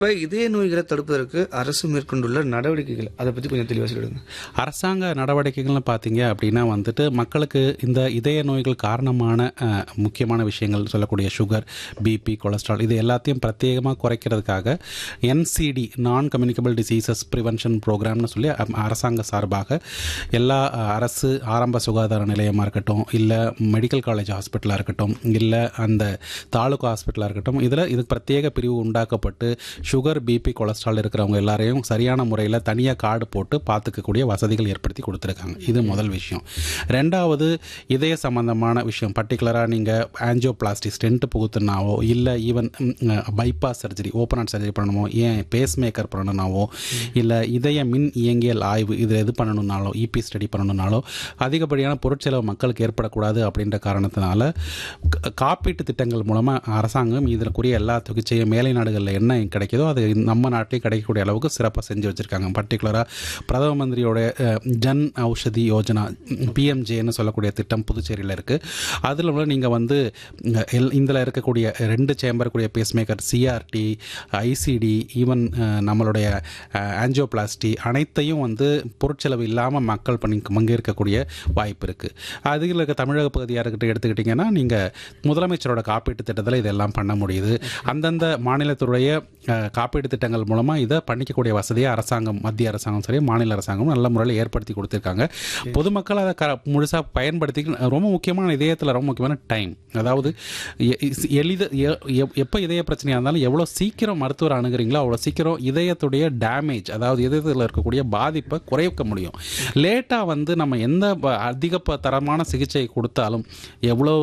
இப்போ இதய நோய்களை தடுப்பதற்கு அரசு மேற்கொண்டுள்ள நடவடிக்கைகள் அதை பற்றி கொஞ்சம் தெளிவாக சொல்லிடுங்க அரசாங்க நடவடிக்கைகள்னு பார்த்தீங்க அப்படின்னா வந்துட்டு மக்களுக்கு இந்த இதய நோய்கள் காரணமான அஹ், முக்கியமான விஷயங்கள் சொல்லக்கூடிய சுகர் பிபி கொலஸ்ட்ரால் இது எல்லாத்தையும் பிரத்யேகமாக குறைக்கிறதுக்காக என்சிடி நான் கம்யூனிகபிள் டிசீசஸ் ப்ரிவென்ஷன் ப்ரோக்ராம்னு சொல்லி அம், அரசாங்க சார்பாக எல்லா அஹ், அரசு ஆரம்ப சுகாதார நிலையமாக இருக்கட்டும் இல்லை மெடிக்கல் காலேஜ் ஹாஸ்பிட்டலாக இருக்கட்டும் இல்லை அந்த தாலுகா ஹாஸ்பிட்டலாக இருக்கட்டும் இதில் இதுக்கு பிரத்யேக பிரிவு உண்டாக்கப்பட்டு சுகர் பிபி கொலஸ்ட்ரால் இருக்கிறவங்க எல்லாரையும் சரியான முறையில் தனியாக கார்டு போட்டு பார்த்துக்கக்கூடிய வசதிகள் ஏற்படுத்தி கொடுத்துருக்காங்க இது முதல் விஷயம் ரெண்டாவது இதய சம்பந்தமான விஷயம் பர்டிகுலராக நீங்கள் ஆன்ஜியோபிளாஸ்டி ஸ்டென்ட் புகுத்துனாவோ இல்லை even bypass surgery open heart surgery பண்ணணுமோ ஏன் பேஸ் மேக்கர் பண்ணணும்னாவோ இல்லை இதய மின் இயங்கியல் ஆய்வு இதில் எது பண்ணணும்னாலோ இபி ஸ்டடி பண்ணணும்னாலோ அதிகப்படியான பொருட்செலவு மக்களுக்கு ஏற்படக்கூடாது அப்படின்ற காரணத்தினால க- காப்பீட்டு திட்டங்கள் மூலமாக அரசாங்கம் இதற்குரிய எல்லா சிகிச்சையும் மேலை நாடுகளில் என்ன கிடைக்குதோ அது நம்ம நாட்டிலே கிடைக்கக்கூடிய அளவுக்கு சிறப்பாக செஞ்சு வச்சுருக்காங்க பர்டிகுலராக பிரதம மந்திரியோட அஹ், ஜன் ஔஷதி யோஜனா பிஎம்ஜேன்னு சொல்லக்கூடிய திட்டம் புதுச்சேரியில் இருக்குது அதில் உள்ள நீங்கள் வந்து அஹ், எல் இதில் இருக்கக்கூடிய ரெண்டு சேம்பர் கூடிய பேஸ்மேக்கர் சிஆர்டி ஐசிடி ஈவன் நம்மளுடைய ஆன்ஜியோபிளாஸ்டி அனைத்தையும் வந்து பொருட்செலவு இல்லாமல் மக்கள் பண்ணி பங்கேற்கக்கூடிய வாய்ப்பு இருக்குது அதில் இருக்க தமிழக பகுதியாக இருக்கட்டும் எடுத்துக்கிட்டிங்கன்னா நீங்கள் முதலமைச்சரோட காப்பீட்டு திட்டத்தில் இதெல்லாம் பண்ண முடியுது அந்தந்த மாநிலத்துடைய அஹ், காப்பீட்டு திட்டங்கள் மூலமாக இதை பண்ணிக்கக்கூடிய வசதியை அரசாங்கம் மத்திய அரசாங்கம் சரி மாநில அரசாங்கம் நல்ல முறையில் ஏற்படுத்தி கொடுத்துருக்காங்க பொதுமக்கள் அதை க முழுசாக பயன்படுத்தி ரொம்ப முக்கியமான இதயத்தில் ரொம்ப முக்கியமான டைம் அதாவது எ- இஸ்- எளித எ- எப்- எப்போ இதய பிரச்சனையாக இருந்தாலும் எவ்வளோ சீக்கிரம் மருத்துவர் அணுகுறீங்களோ அவ்வளோ சீக்கிரம் இதயத்துடைய டேமேஜ் அதாவது இதயத்தில் இருக்கக்கூடிய பாதிப்பை குறைக்க முடியும் லேட்டாக வந்து நம்ம எந்த ப- அதிக ப- தரமான சிகிச்சை கொடுத்தாலும் எவ்வளோ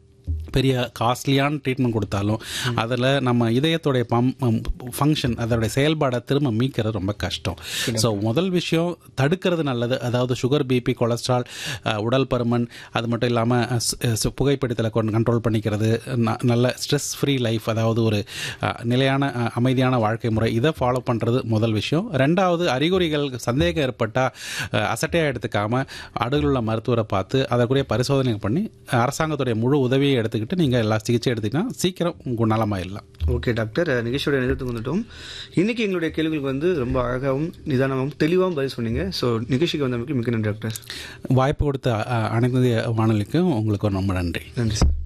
பெரிய காஸ்ட்லியான ட்ரீட்மெண்ட் கொடுத்தாலும் அதில் நம்ம இதயத்துடைய பம் ஃபங்க்ஷன் அதோடைய செயல்பாடை திரும்ப மீட்கிறது ரொம்ப கஷ்டம் ஸோ முதல் விஷயம் தடுக்கிறது நல்லது அதாவது சுகர் பிபி கொலஸ்ட்ரால் அஹ், உடல் பருமன் அது மட்டும் இல்லாமல் புகைப்பிடித்தலை கண்ட்ரோல் பண்ணிக்கிறது ந- நல்ல ஸ்ட்ரெஸ் ஃப்ரீ லைஃப் அதாவது ஒரு அஹ், நிலையான அஹ், அமைதியான வாழ்க்கை முறை இதை ஃபாலோ பண்ணுறது முதல் விஷயம் ரெண்டாவது அறிகுறிகள் சந்தேகம் ஏற்பட்டால் அசட்டையாக எடுத்துக்காமல் அடுகளுள்ள மருத்துவரை பார்த்து அதற்குரிய பரிசோதனை பண்ணி அரசாங்கத்துடைய முழு உதவியை எடுத்துக்கிட்டு நீங்கள் எல்லா சிகிச்சை எடுத்தீங்கன்னா சீக்கிரம் உங்கள் நலமாயிடலாம் ஓகே டாக்டர் நிகழ்ச்சியோட நேரத்துக்கு வந்துட்டோம் இன்னைக்கு எங்களுடைய கேள்விகளுக்கு வந்து ரொம்ப அழகாகவும் நிதானமாகவும் தெளிவாகவும் பதில் சொன்னீங்க ஸோ நிகழ்ச்சிக்கு வந்தமைக்கு மிக்க நன்றி டாக்டர் வாய்ப்பு கொடுத்த அஹ், அனைத்து வானொலிக்கும் உங்களுக்கு ரொம்ப நன்றி நன்றி சார்